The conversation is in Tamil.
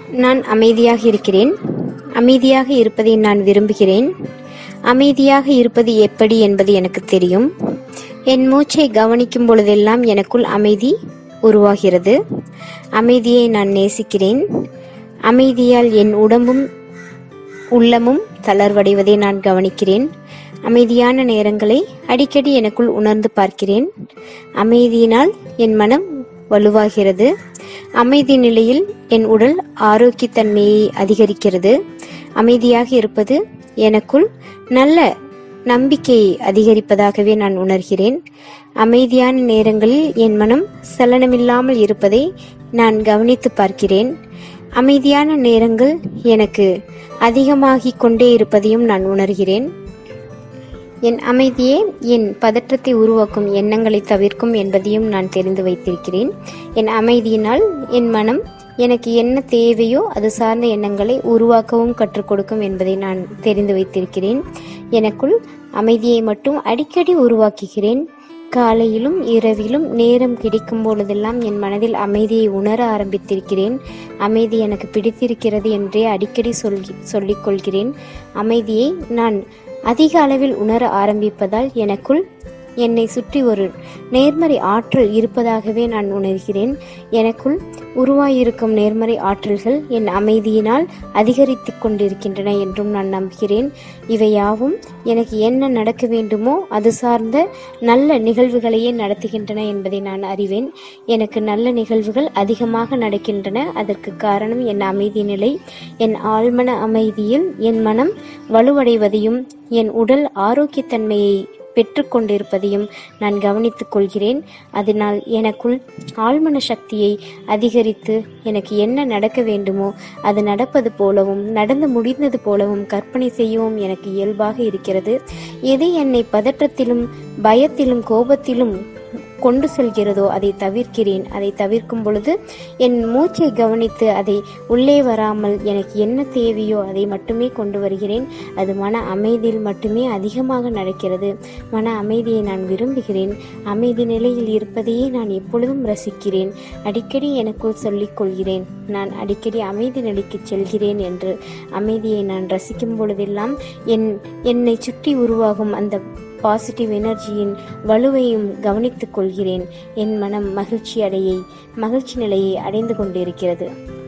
நான் அமைதியாக இருக்கிறேன் அமைதியாக இருப்பதை நான் விரும்புகிறேன் அமைதியாக இருப்பது எப்படி என்பது எனக்கு தெரியும் என் மூச்சை கவனிக்கும் பொழுதெல்லாம் எனக்குள் அமைதி உருவாகிறது அமைதியை நான் நேசிக்கிறேன் அமைதியால் என் உடம்பும் உள்ளமும் தளர்வடைவதை நான் கவனிக்கிறேன் அமைதியான நேரங்களை அடிக்கடி எனக்குள் உணர்ந்து பார்க்கிறேன் அமைதியினால் என் மனம் வலுவாகிறது அமைதி நிலையில் என் உடல் ஆரோக்கியத்தன்மையை அதிகரிக்கிறது அமைதியாக இருப்பது எனக்குள் நல்ல நம்பிக்கையை அதிகரிப்பதாகவே நான் உணர்கிறேன் அமைதியான நேரங்களில் என் மனம் சலனமில்லாமல் இருப்பதை நான் கவனித்து பார்க்கிறேன் அமைதியான நேரங்கள் எனக்கு அதிகமாகிக் கொண்டே இருப்பதையும் நான் உணர்கிறேன் என் அமைதியே என் பதற்றத்தை உருவாக்கும் எண்ணங்களை தவிர்க்கும் என்பதையும் நான் தெரிந்து வைத்திருக்கிறேன் என் அமைதியினால் என் மனம் எனக்கு என்ன தேவையோ அது சார்ந்த எண்ணங்களை உருவாக்கவும் கற்றுக் கொடுக்கும் என்பதை நான் தெரிந்து வைத்திருக்கிறேன் எனக்குள் அமைதியை மட்டும் அடிக்கடி உருவாக்குகிறேன் காலையிலும் இரவிலும் நேரம் கிடைக்கும் பொழுதெல்லாம் என் மனதில் அமைதியை உணர ஆரம்பித்திருக்கிறேன் அமைதி எனக்கு பிடித்திருக்கிறது என்றே அடிக்கடி சொல்லி சொல்லிக் கொள்கிறேன் அமைதியை நான் அதிக அளவில் உணர ஆரம்பிப்பதால் எனக்குள் என்னை சுற்றி ஒரு நேர்மறை ஆற்றல் இருப்பதாகவே நான் உணர்கிறேன் எனக்குள் உருவாயிருக்கும் நேர்மறை ஆற்றல்கள் என் அமைதியினால் அதிகரித்து கொண்டிருக்கின்றன என்றும் நான் நம்புகிறேன் இவை யாவும் எனக்கு என்ன நடக்க வேண்டுமோ அது சார்ந்த நல்ல நிகழ்வுகளையே நடத்துகின்றன என்பதை நான் அறிவேன் எனக்கு நல்ல நிகழ்வுகள் அதிகமாக நடக்கின்றன அதற்கு காரணம் என் அமைதி நிலை என் ஆழ்மன அமைதியில் என் மனம் வலுவடைவதையும் என் உடல் ஆரோக்கியத்தன்மையை பெற்றுக்கொண்டிருப்பதையும் நான் கவனித்துக் கொள்கிறேன் அதனால் எனக்குள் ஆழ்மன சக்தியை அதிகரித்து எனக்கு என்ன நடக்க வேண்டுமோ அது நடப்பது போலவும் நடந்து முடிந்தது போலவும் கற்பனை செய்யவும் எனக்கு இயல்பாக இருக்கிறது எது என்னை பதற்றத்திலும் பயத்திலும் கோபத்திலும் கொண்டு செல்கிறதோ அதை தவிர்க்கிறேன் அதை தவிர்க்கும் பொழுது என் மூச்சை கவனித்து அதை உள்ளே வராமல் எனக்கு என்ன தேவையோ அதை மட்டுமே கொண்டு வருகிறேன் அது மன அமைதியில் மட்டுமே அதிகமாக நடக்கிறது மன அமைதியை நான் விரும்புகிறேன் அமைதி நிலையில் இருப்பதையே நான் எப்பொழுதும் ரசிக்கிறேன் அடிக்கடி எனக்குள் சொல்லிக் கொள்கிறேன் நான் அடிக்கடி அமைதி நிலைக்கு செல்கிறேன் என்று அமைதியை நான் ரசிக்கும் பொழுதெல்லாம் என் என்னை சுற்றி உருவாகும் அந்த பாசிட்டிவ் எனர்ஜியின் வலுவையும் கவனித்துக் கொள்கிறேன் என் மனம் மகிழ்ச்சி அடையை மகிழ்ச்சி நிலையை அடைந்து கொண்டிருக்கிறது